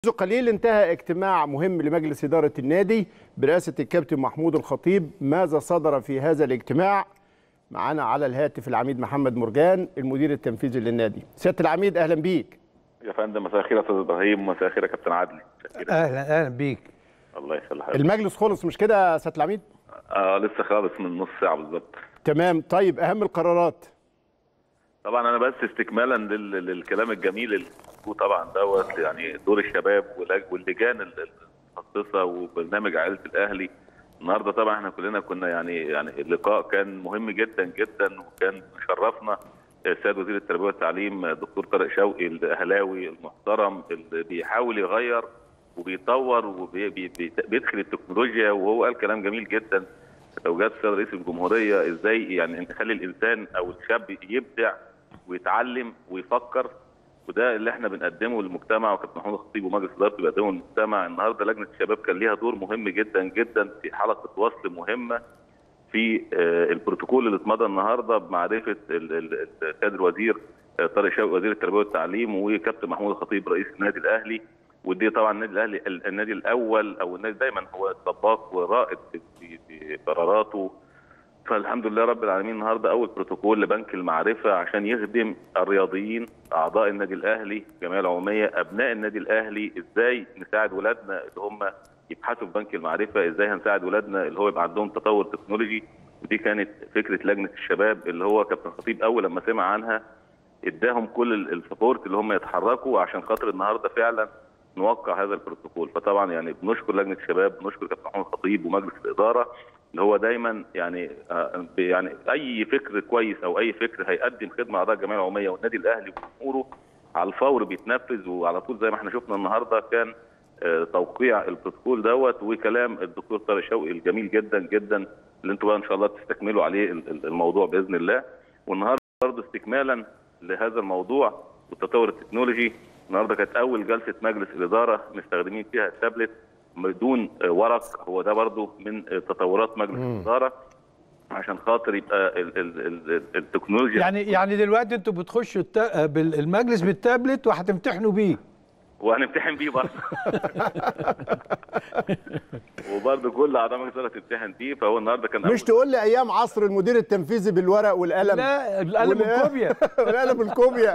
منذ قليل انتهى اجتماع مهم لمجلس إدارة النادي برئاسة الكابتن محمود الخطيب ماذا صدر في هذا الاجتماع معنا على الهاتف العميد محمد مرجان المدير التنفيذي للنادي سيادة العميد أهلا بيك يا فندم مساء الخير يا استاذ ابراهيم ومساء الخير يا كابتن عدلي اهلا اهلا بيك الله يخلي حضرتك المجلس خلص مش كده يا سيادة العميد اه لسه خالص من نص ساعه بالظبط تمام طيب أهم القرارات طبعا انا بس استكمالا لل... للكلام الجميل اللي مكتوب طبعا دوت يعني دور الشباب واللج- واللجان ال- المتخصصه وبرنامج عائله الاهلي النهارده طبعا احنا كلنا كنا يعني يعني اللقاء كان مهم جدا جدا وكان شرفنا السيد وزير التربيه والتعليم دكتور طارق شوقي الاهلاوي المحترم اللي بيحاول يغير وبيطور وبيدخل التكنولوجيا وهو قال كلام جميل جدا توجيهات السيد رئيس الجمهوريه ازاي يعني نخلي الانسان او الشاب يبدع ويتعلم ويفكر وده اللي احنا بنقدمه للمجتمع وكابتن محمود الخطيب ومجلس اداره بيقدمه للمجتمع النهارده لجنه الشباب كان ليها دور مهم جدا جدا في حلقه وصل مهمه في آه، البروتوكول اللي اتمضى النهارده بمعرفه ال- ال- السيد الوزير آه، طارق شوقي وزير التربيه والتعليم وكابتن محمود الخطيب رئيس النادي الاهلي ودي طبعا النادي الاهلي ال- النادي الاول او النادي دايما هو سباق ورائد في- في في قراراته فالحمد لله رب العالمين النهارده اول بروتوكول لبنك المعرفه عشان يخدم الرياضيين اعضاء النادي الاهلي الجمعيه العموميه ابناء النادي الاهلي ازاي نساعد ولادنا اللي هم يبحثوا في بنك المعرفه ازاي هنساعد ولادنا اللي هو يبقى عندهم تطور تكنولوجي ودي كانت فكره لجنه الشباب اللي هو كابتن خطيب اول لما سمع عنها اداهم كل ال- السبورت اللي هم يتحركوا عشان خاطر النهارده فعلا نوقع هذا البروتوكول فطبعا يعني بنشكر لجنه الشباب بنشكر كابتن محمود الخطيب ومجلس الاداره اللي هو دايما يعني آه، يعني اي فكر كويس او اي فكر هيقدم خدمه اعضاء الجمعيه العموميه والنادي الاهلي وجمهوره على الفور بيتنفذ وعلى طول زي ما احنا شفنا النهارده كان آه، توقيع البروتوكول دوت وكلام الدكتور طارق شوقي الجميل جدا جدا اللي انتوا بقى ان شاء الله تستكملوا عليه ال- ال- الموضوع باذن الله والنهارده برضه استكمالا لهذا الموضوع والتطور التكنولوجي النهارده كانت اول جلسه مجلس الاداره مستخدمين فيها التابلت بدون آه، ورق هو ده برضه من آه، تطورات مجلس الاداره عشان خاطر يبقى ال ال ال التكنولوجيا يعني يعني دلوقتي انتوا بتخشوا التا... بال- المجلس بالتابلت وهتمتحنوا بيه وهنمتحن بيه برضه وبرضه كل اعضاء مجلس الاداره تمتحن بيه فهو النهارده كان مش أول- تقول لي أيام عصر المدير التنفيذي بالورق والقلم لا القلم وال- الكوبيا والقلم الكوبيا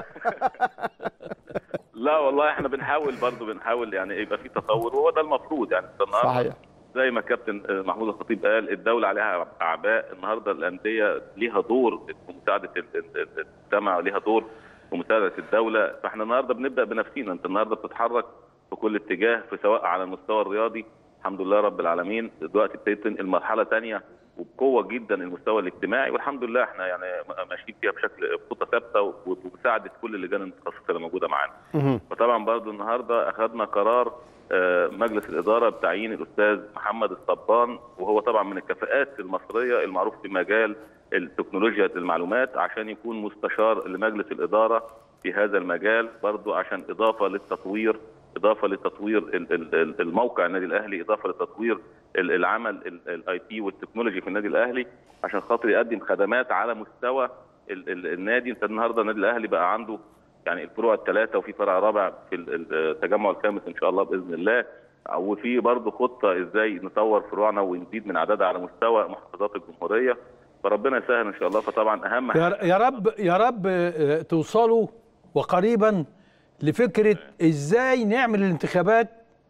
لا والله احنا بنحاول برضه بنحاول يعني يبقى في تطور وهو ده المفروض يعني أنت النهارده صحيح زي ما كابتن محمود الخطيب قال الدولة عليها أعباء النهاردة الأندية ليها دور في مساعدة ال- ال- ال- المجتمع وليها دور في مساعدة الدولة فاحنا النهاردة بنبدأ بنفسينا أنت النهاردة بتتحرك في كل اتجاه في سواء على المستوى الرياضي الحمد لله رب العالمين دلوقتي ابتديت تنقل مرحلة تانية وبقوة جدا المستوى الاجتماعي والحمد لله احنا يعني ماشيين فيها بشكل خطة ثابتة ومساعدة كل اللجان المتخصصة اللي موجودة معانا. مهم. فطبعا برضو النهارده اخذنا قرار آه، مجلس الاداره بتعيين الاستاذ محمد الصبان وهو طبعا من الكفاءات المصريه المعروف في مجال التكنولوجيا المعلومات عشان يكون مستشار لمجلس الاداره في هذا المجال برضو عشان اضافه للتطوير اضافه لتطوير ال- ال- ال- الموقع النادي الاهلي اضافه لتطوير ال- العمل الاي تي والتكنولوجي في النادي الاهلي عشان خاطر يقدم خدمات على مستوى ال- ال- النادي انت النهارده النادي الاهلي بقى عنده يعني الفروع الثلاثه وفي فرع رابع في ال- التجمع الخامس ان شاء الله باذن الله وفي برضه خطه ازاي نطور فروعنا ونزيد من عددها على مستوى محافظات الجمهوريه فربنا يسهل ان شاء الله فطبعا اهم يا يا رب يا رب آه، توصلوا وقريبا لفكره ازاي نعمل الانتخابات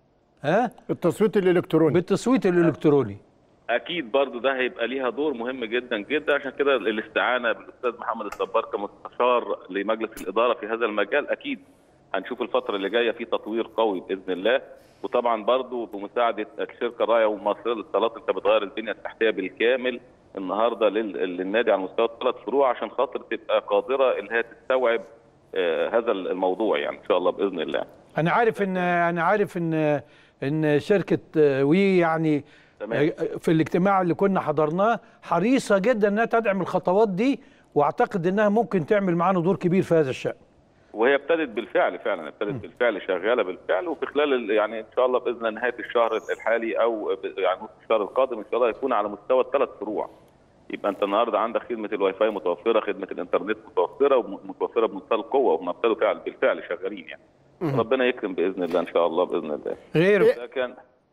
ها التصويت الإلكتروني بالتصويت الالكتروني اكيد برضو ده هيبقى ليها دور مهم جدا جدا عشان كده الاستعانه بالاستاذ محمد الصبار كمستشار لمجلس الاداره في هذا المجال اكيد هنشوف الفتره اللي جايه في تطوير قوي باذن الله وطبعا برضو بمساعده الشركه رايه ومصر للاتصالات انت بتغير البنيه التحتيه بالكامل النهارده لل- للنادي على مستوى الثلاث فروع عشان خاطر تبقى قادره ان هي تستوعب آه، هذا الموضوع يعني ان شاء الله باذن الله انا عارف ان انا عارف ان ان شركه آه، وي يعني تمام. آه، في الاجتماع اللي كنا حضرناه حريصه جدا انها تدعم الخطوات دي واعتقد انها ممكن تعمل معانا دور كبير في هذا الشان وهي ابتدت بالفعل فعلا ابتدت بالفعل شغاله بالفعل وفي خلال ال- يعني ان شاء الله باذن الله نهايه الشهر الحالي او ب- يعني نص الشهر القادم ان شاء الله يكون على مستوى الثلاث فروع يبقى انت النهارده عندك خدمه الواي فاي متوفره خدمه الانترنت متوفره ومتوفره بمنتهى القوه وبمنتهى الفعل بالفعل شغالين يعني ربنا يكرم باذن الله ان شاء الله باذن الله غيره ده كان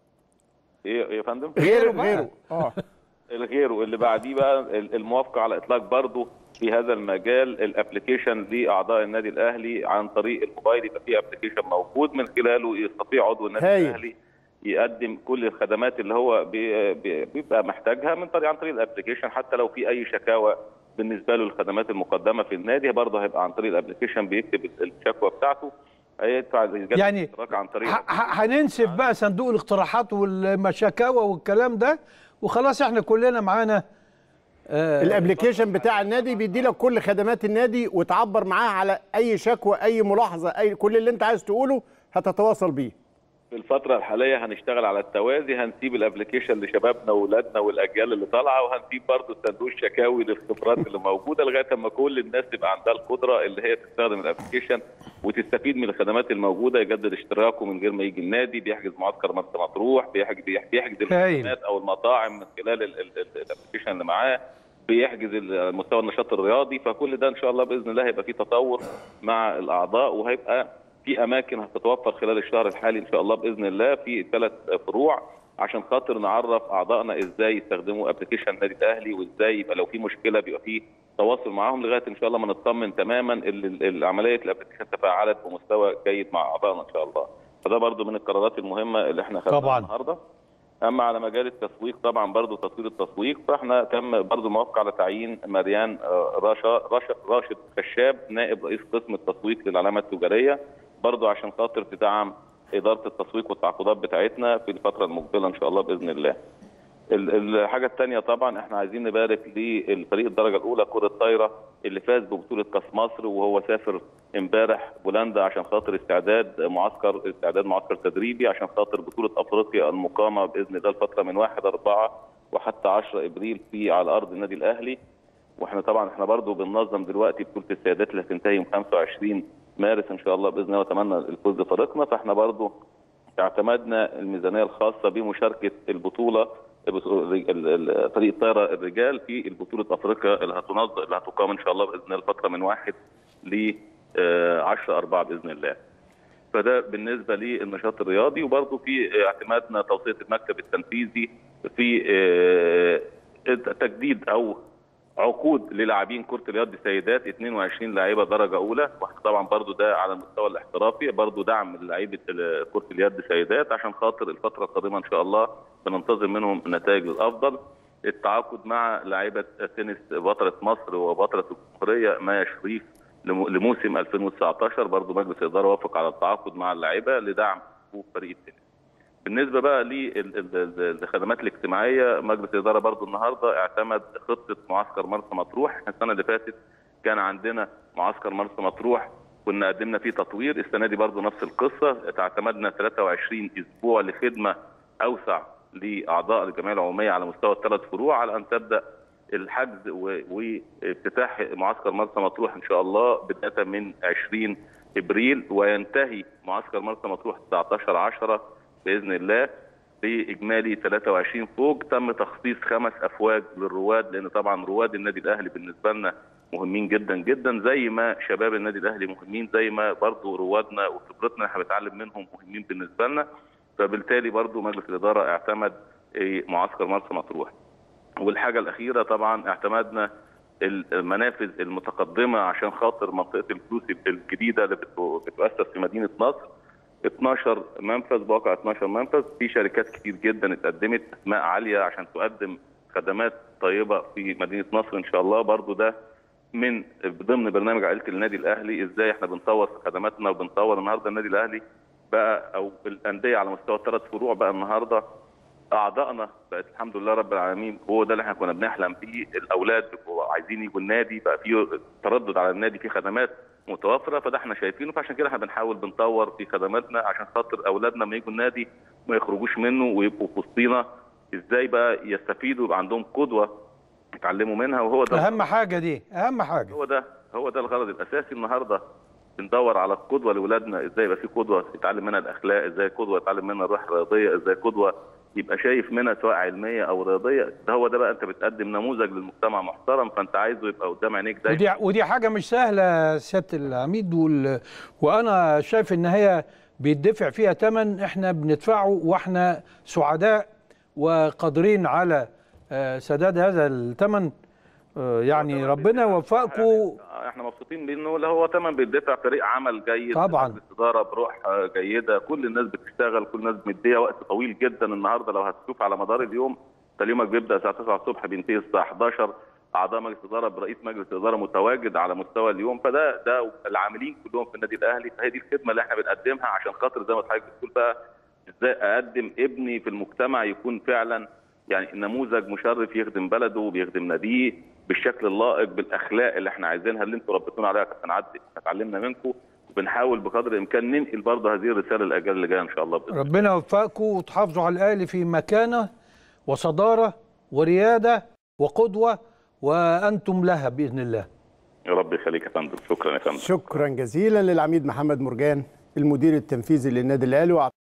ايه إيه يا فندم غيره بقى. غيره اه الغيره اللي بعديه بقى ال- الموافقه على اطلاق برضه في هذا المجال الابلكيشن لاعضاء النادي الاهلي عن طريق الموبايل يبقى في ابلكيشن موجود من خلاله يستطيع عضو النادي هايل. الاهلي يقدم كل الخدمات اللي هو بي- بي- بيبقى محتاجها من طريق عن طريق الابلكيشن حتى لو في اي شكاوى بالنسبه له الخدمات المقدمه في النادي برضه هيبقى عن طريق الابلكيشن بيكتب الشكوى بتاعته هيدفع يجدد يعني الاشتراك عن طريق ه- ه- هننسف بقى صندوق الاقتراحات والمشاكاوى والكلام ده وخلاص احنا كلنا معانا آه الابلكيشن بتاع النادي بيدي لك كل خدمات النادي وتعبر معاه على اي شكوى اي ملاحظه اي كل اللي انت عايز تقوله هتتواصل بيه في الفترة الحالية هنشتغل على التوازي هنسيب الابلكيشن لشبابنا واولادنا والاجيال اللي طالعة وهنسيب برضه صندوق الشكاوي للخبرات اللي موجودة لغاية اما كل الناس تبقى عندها القدرة اللي هي تستخدم الابلكيشن وتستفيد من الخدمات الموجودة يجدد اشتراكه من غير ما يجي النادي بيحجز معسكر مرسى مطروح بيحجز بيحجز هايل. الخدمات او المطاعم من خلال ال- ال- ال- الابلكيشن اللي معاه بيحجز ال- مستوى النشاط الرياضي فكل ده ان شاء الله باذن الله هيبقى فيه تطور مع الاعضاء وهيبقى في اماكن هتتوفر خلال الشهر الحالي ان شاء الله باذن الله في ثلاث فروع عشان خاطر نعرف اعضائنا ازاي يستخدموا ابلكيشن النادي الاهلي وازاي يبقى لو في مشكله بيبقى في تواصل معاهم لغايه ان شاء الله ما نطمن تماما ال- ال- ال- عمليه الابلكيشن تفاعلت بمستوى جيد مع اعضائنا ان شاء الله فده برضو من القرارات المهمه اللي احنا خدناها طبعاً. النهارده اما على مجال التسويق طبعا برضو تطوير التسويق فاحنا تم برضو موافقه على تعيين مريان آه، راشا راشا راشد خشاب نائب رئيس قسم التسويق للعلامه التجاريه برضو عشان خاطر تدعم اداره التسويق والتعاقدات بتاعتنا في الفتره المقبله ان شاء الله باذن الله. ال- الحاجه الثانيه طبعا احنا عايزين نبارك للفريق الدرجه الاولى كره الطايره اللي فاز ببطوله كاس مصر وهو سافر امبارح بولندا عشان خاطر استعداد معسكر استعداد معسكر تدريبي عشان خاطر بطوله افريقيا المقامه باذن الله الفتره من 1 4 وحتى 10 ابريل في على ارض النادي الاهلي واحنا طبعا احنا برضو بننظم دلوقتي بطوله السيدات اللي هتنتهي يوم 25 مارس ان شاء الله باذن الله واتمنى الفوز بفريقنا فاحنا برضو اعتمدنا الميزانيه الخاصه بمشاركه البطوله ال- ال- فريق الطايره الرجال في البطوله افريقيا اللي هتنظم اللي هتقام ان شاء الله باذن الله الفتره من 1 ل 10 4 باذن الله. فده بالنسبه للنشاط الرياضي وبرضه في اعتمادنا توصيه المكتب التنفيذي في آه، تجديد او عقود للاعبين كره اليد سيدات 22 لاعيبه درجه اولى واحنا طبعا برضو ده على المستوى الاحترافي برضو دعم لعيبه ال- كره اليد سيدات عشان خاطر الفتره القادمه ان شاء الله بننتظر منهم نتائج للافضل التعاقد مع لاعيبه تنس بطله مصر وبطله الجمهوريه مايا شريف لمو- لموسم 2019 برضو مجلس الاداره وافق على التعاقد مع اللاعيبه لدعم صفوف فريق التنس بالنسبه بقى للخدمات الاجتماعيه مجلس الاداره برضو النهارده اعتمد خطه معسكر مرسى مطروح احنا السنه اللي فاتت كان عندنا معسكر مرسى مطروح كنا قدمنا فيه تطوير السنه دي برضو نفس القصه اعتمدنا 23 اسبوع لخدمه اوسع لاعضاء الجمعيه العموميه على مستوى الثلاث فروع على ان تبدا الحجز و- وافتتاح معسكر مرسى مطروح ان شاء الله بدايه من 20 ابريل وينتهي معسكر مرسى مطروح 19 10 باذن الله باجمالي 23 فوق تم تخصيص خمس افواج للرواد لان طبعا رواد النادي الاهلي بالنسبه لنا مهمين جدا جدا زي ما شباب النادي الاهلي مهمين زي ما برضو روادنا وخبرتنا احنا بنتعلم منهم مهمين بالنسبه لنا فبالتالي برضو مجلس الاداره اعتمد إيه، معسكر مرسى مطروح والحاجه الاخيره طبعا اعتمدنا المنافذ المتقدمه عشان خاطر منطقه الفلوس الجديده اللي بتو- بتؤسس في مدينه نصر 12 منفذ بواقع 12 منفذ في شركات كتير جدا اتقدمت اسماء عاليه عشان تقدم خدمات طيبه في مدينه نصر ان شاء الله برضو ده من ضمن برنامج عائله النادي الاهلي ازاي احنا بنطور في خدماتنا وبنطور النهارده النادي الاهلي بقى او الانديه على مستوى الثلاث فروع بقى النهارده اعضائنا بقت الحمد لله رب العالمين هو ده اللي احنا كنا بنحلم بيه الاولاد بيبقوا عايزين يجوا النادي بقى في تردد على النادي في خدمات متوفره فده احنا شايفينه فعشان كده احنا بنحاول بنطور في خدماتنا عشان خاطر اولادنا لما يجوا النادي ما يخرجوش منه ويبقوا في وسطينا ازاي بقى يستفيدوا يبقى عندهم قدوه يتعلموا منها وهو ده اهم حاجه دي اهم حاجه هو ده هو ده الغرض الاساسي النهارده بندور على القدوه لاولادنا ازاي يبقى في قدوه يتعلم منها الاخلاق ازاي قدوه يتعلم منها الروح الرياضيه ازاي قدوه يبقى شايف منها سواء علميه او رياضيه ده هو ده بقى انت بتقدم نموذج للمجتمع محترم فانت عايزه يبقى قدام عينيك دايما ودي ودي حاجه مش سهله سياده العميد وال... وانا شايف ان هي بيدفع فيها ثمن احنا بندفعه واحنا سعداء وقادرين على آه، سداد هذا الثمن آه، يعني ربنا يوفقكم يعني احنا مبسوطين بانه اللي هو تمام بيدفع فريق عمل جيد طبعاً. مجلس اداره بروح آه، جيده كل الناس بتشتغل كل الناس مديه وقت طويل جدا النهارده لو هتشوف على مدار اليوم انت يومك بيبدا الساعه 9 الصبح بينتهي الساعه 11 اعضاء مجلس اداره برئيس مجلس اداره متواجد على مستوى اليوم فده ده العاملين كلهم في النادي الاهلي فهي دي الخدمه اللي احنا بنقدمها عشان خاطر زي ما حضرتك بتقول بقى ازاي اقدم ابني في المجتمع يكون فعلا يعني نموذج مشرف يخدم بلده وبيخدم ناديه بالشكل اللائق بالاخلاق اللي احنا عايزينها اللي انتوا ربيتونا عليها يا كابتن عدلي احنا اتعلمنا منكم وبنحاول بقدر الامكان ننقل برضه هذه الرساله للاجيال اللي جايه ان شاء الله باذن الله ربنا يوفقكم وتحافظوا على الاهلي في مكانه وصداره ورياده وقدوه وانتم لها باذن الله يا رب يخليك يا فندم شكرا يا فندم شكرا جزيلا للعميد محمد مرجان المدير التنفيذي للنادي الاهلي